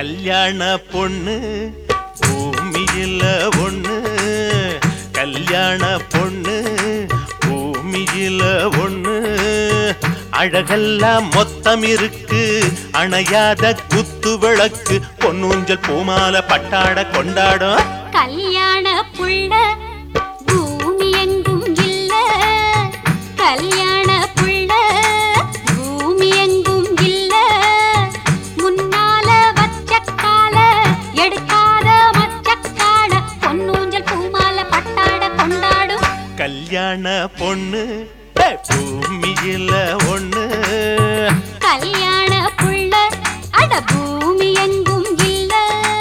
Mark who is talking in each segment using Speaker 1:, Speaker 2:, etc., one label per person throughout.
Speaker 1: கல்யாண பொண்ணு பூமியில ஒண்ணு கல்யாண பொண்ணு பூமியில ஒண்ணு அழகெல்லாம் மொத்தம் இருக்கு அணையாத குத்து விளக்கு பொன்னூஞ்சல் பூமால பட்டாட கொண்டாடும்
Speaker 2: கல்யாண புள்ள பூமி எங்கும் இல்ல கல்யாண புள்ள பூமி எங்கும் இல்ல முன்னால வச்ச கால எடுக்காத மச்சக்காட பொன்னூஞ்சல் பூமால பட்டாட கொண்டாடும்
Speaker 1: கல்யாண பொண்ணு ஏ, பூமியில ஒண்ணு
Speaker 2: கல்யாண புள்ள அட பூமி எங்கும் இல்ல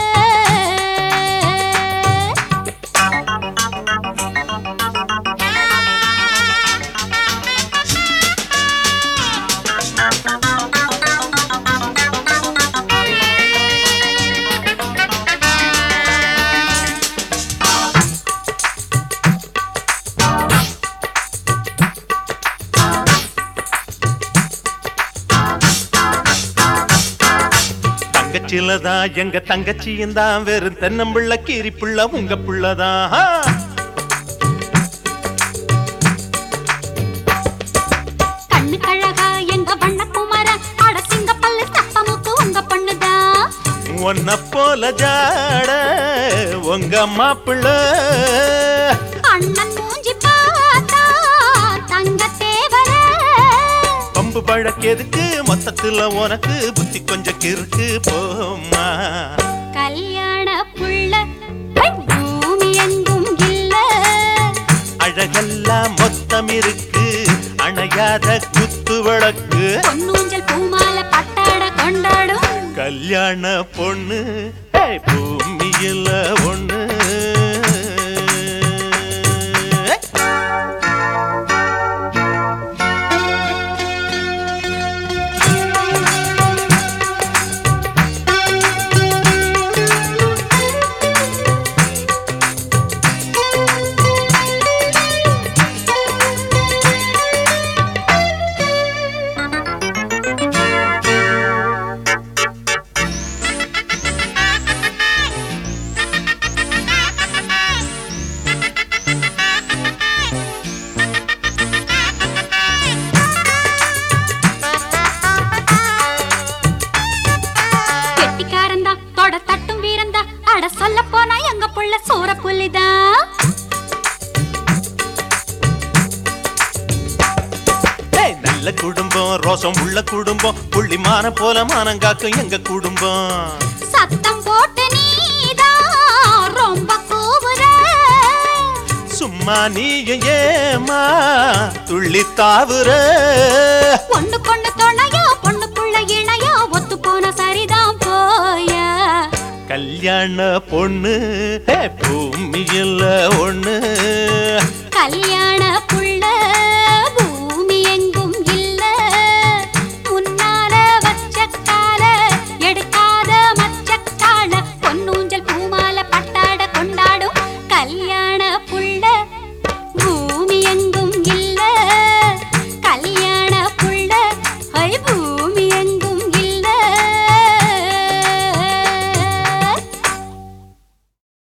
Speaker 1: தங்கச்சிலதான் எங்க தங்கச்சியும் தான் வெறும் தென்னம்பிள்ள கீரிப்புள்ள உங்க புள்ளதான்
Speaker 2: கண்ணு கழகா எங்க வண்ண குமர அட சிங்க பல்லு தப்பமுக்கு உங்க பொண்ணுதான்
Speaker 1: உன்ன போல ஜாட உங்க மாப்பிள்ள
Speaker 2: அண்ணன் மூஞ்சி பார்த்தா தங்க தேவர
Speaker 1: பம்பு பழக்கெதுக்கு மொத்தத்துல உனக்கு புத்தி கொஞ்சம் கிறுக்கு போமா
Speaker 2: கல்யாண புள்ள ஹை, பூமி எங்கும் இல்ல
Speaker 1: அழகெல்லாம் மொத்தம் இருக்கு அணையாத குத்து விளக்கு
Speaker 2: பொன்னூஞ்சல் பூமால பட்டாட கொண்டாடும்
Speaker 1: கல்யாண பொண்ணு ஏய், பூமியில ஒண்ணு
Speaker 2: கெட்டிக்காரன் தான் தொட தட்டும் வீரன் அட சொல்ல போனா எங்க புள்ள சூற புலிதான்
Speaker 1: ஏய், நல்ல குடும்பம் ரோசம் உள்ள குடும்பம் புள்ளிமான போல மானங்காக்கும் எங்க குடும்பம்
Speaker 2: சத்தம் போட்டு நீதான் ரொம்ப கூவுற
Speaker 1: சும்மா நீயும் ஏமா துள்ளி தாவுற
Speaker 2: பொண்ணு பொண்ணு துணையோ பொண்ணுக்குள்ள இணையோ ஒத்து போன சரிதான் போயா
Speaker 1: கல்யாண பொண்ணு ஏ, பூமியில ஒண்ணு
Speaker 2: கல்யாண புள்ள